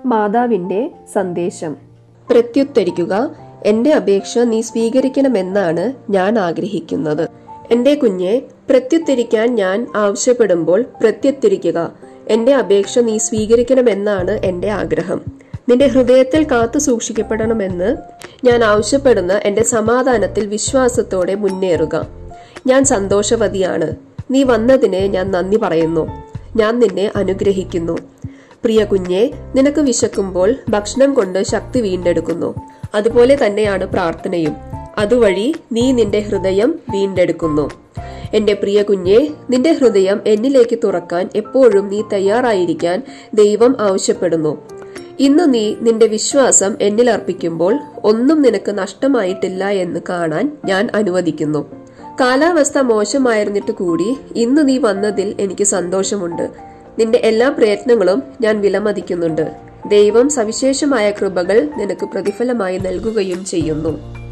മാതാവിന്റെ സന്ദേശം പ്രത്യുത്തരിക്കുക എന്റെ അപേക്ഷ നീ സ്വീകരിക്കണമെന്നാണ് ഞാൻ ആഗ്രഹിക്കുന്നത് എന്റെ കുഞ്ഞെ പ്രത്യുത്തരിക്കാൻ ഞാൻ ആവശ്യപ്പെടുമ്പോൾ പ്രത്യുത്തരിക്കുക എന്റെ അപേക്ഷ നീ സ്വീകരിക്കണമെന്നാണ് എന്റെ ആഗ്രഹം നിന്റെ ഹൃദയത്തിൽ കാത്തു സൂക്ഷിക്കപ്പെടണമെന്ന് ഞാൻ ആവശ്യപ്പെടുന്ന എന്റെ സമാധാനത്തിൽ വിശ്വാസത്തോടെ മുന്നേറുക ഞാൻ സന്തോഷവതിയാണ് നീ വന്നതിന് ഞാൻ നന്ദി പറയുന്നു ഞാൻ നിന്നെ അനുഗ്രഹിക്കുന്നു പ്രിയ കുഞ്ഞെ നിനക്ക് വിശക്കുമ്പോൾ ഭക്ഷണം കൊണ്ട് ശക്തി വീണ്ടെടുക്കുന്നു അതുപോലെ തന്നെയാണ് പ്രാർത്ഥനയും അതുവഴി നീ നിന്റെ ഹൃദയം വീണ്ടെടുക്കുന്നു എന്റെ പ്രിയ കുഞ്ഞെ നിന്റെ ഹൃദയം എന്നിലേക്ക് തുറക്കാൻ എപ്പോഴും നീ തയ്യാറായിരിക്കാൻ ദൈവം ആവശ്യപ്പെടുന്നു ഇന്ന് നീ നിന്റെ വിശ്വാസം എന്നിൽ അർപ്പിക്കുമ്പോൾ ഒന്നും നിനക്ക് നഷ്ടമായിട്ടില്ല എന്ന് കാണാൻ ഞാൻ അനുവദിക്കുന്നു കാലാവസ്ഥ മോശമായിരുന്നിട്ട് കൂടി ഇന്ന് നീ വന്നതിൽ എനിക്ക് സന്തോഷമുണ്ട് നിന്റെ എല്ലാ പ്രയത്നങ്ങളും ഞാൻ വിലമതിക്കുന്നുണ്ട് ദൈവം സവിശേഷമായ കൃപകൾ നിനക്ക് പ്രതിഫലമായി നൽകുകയും ചെയ്യുന്നു